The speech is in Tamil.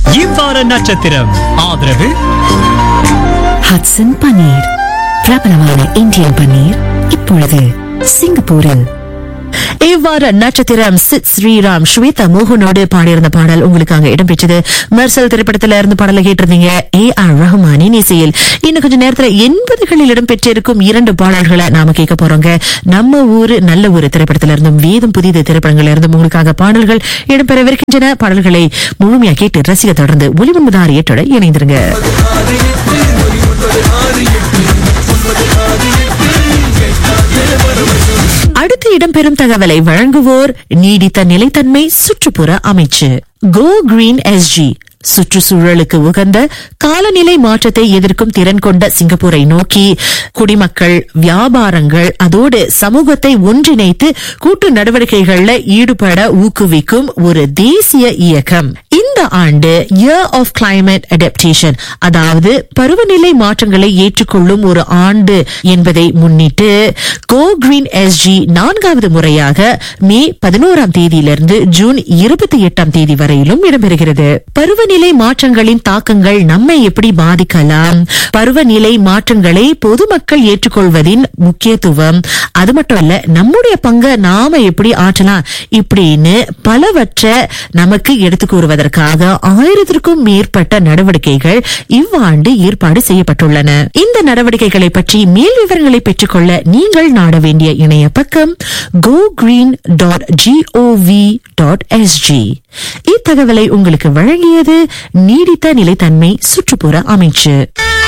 இவ்வார நட்சத்திரம் ஆதரவு ஹட்சன் பன்னீர் பிரபலமான இந்தியன் பன்னீர் இப்பொழுது சிங்கப்பூரில் இவ்வாறு நட்சத்திரம் சித் ஸ்ரீராம் ஸ்வேதா மோகனோடு பாடியிருந்த பாடல் உங்களுக்காக இடம்பெற்றது மெர்சல் திரைப்படத்துல இருந்து பாடலை கேட்டிருந்தீங்க ஏ ஆர் ரஹ்மானின் இசையில் இன்னும் கொஞ்ச நேரத்துல எண்பதுகளில் இடம்பெற்றிருக்கும் இரண்டு பாடல்களை நாம கேட்க போறோங்க நம்ம ஊரு நல்ல ஊரு திரைப்படத்துல இருந்தும் வேதம் புதிது திரைப்படங்கள்ல இருந்தும் உங்களுக்காக பாடல்கள் இடம்பெறவிருக்கின்றன பாடல்களை முழுமையா கேட்டு ரசிக்க தொடர்ந்து ஒளிவன்பதார் ஏற்றோட இணைந்திருங்க அடுத்து இடம்பெறும் தகவலை வழங்குவோர் நீடித்த நிலைத்தன்மை சுற்றுப்புற அமைச்சு கோ கிரீன் எஸ்ஜி சுற்றுச்சூழலுக்கு உகந்த காலநிலை மாற்றத்தை எதிர்க்கும் திறன் கொண்ட சிங்கப்பூரை நோக்கி குடிமக்கள் வியாபாரங்கள் அதோடு சமூகத்தை ஒன்றிணைத்து கூட்டு நடவடிக்கைகள்ல ஈடுபட ஊக்குவிக்கும் ஒரு தேசிய இயக்கம் இந்த ஆண்டு இயர் ஆஃப் கிளைமேட் அடாப்டேஷன் அதாவது பருவநிலை மாற்றங்களை ஏற்றுக்கொள்ளும் ஒரு ஆண்டு என்பதை முன்னிட்டு கோ கிரீன் எஸ்ஜி நான்காவது முறையாக மே பதினோராம் தேதியிலிருந்து ஜூன் இருபத்தி எட்டாம் தேதி வரையிலும் இடம்பெறுகிறது பருவநிலை மாற்றங்களின் தாக்கங்கள் நம்மை எப்படி பாதிக்கலாம் பருவநிலை மாற்றங்களை பொதுமக்கள் ஏற்றுக்கொள்வதின் முக்கியத்துவம் அது மட்டும் இல்ல நம்முடைய பங்கை நாம எப்படி ஆற்றலாம் இப்படின்னு பலவற்றை நமக்கு எடுத்து கூறுவதற்காக ஆயிரத்திற்கும் மேற்பட்ட நடவடிக்கைகள் இவ்வாண்டு ஏற்பாடு செய்யப்பட்டுள்ளன இந்த நடவடிக்கைகளை பற்றி மேல் விவரங்களை பெற்றுக்கொள்ள நீங்கள் நாட வேண்டிய இணைய பக்கம் go green dot GOV dot SG இத்தகவலை உங்களுக்கு வழங்கியது நீடித்த நிலைத்தன்மை சுற்றுப்புற அமைச்சு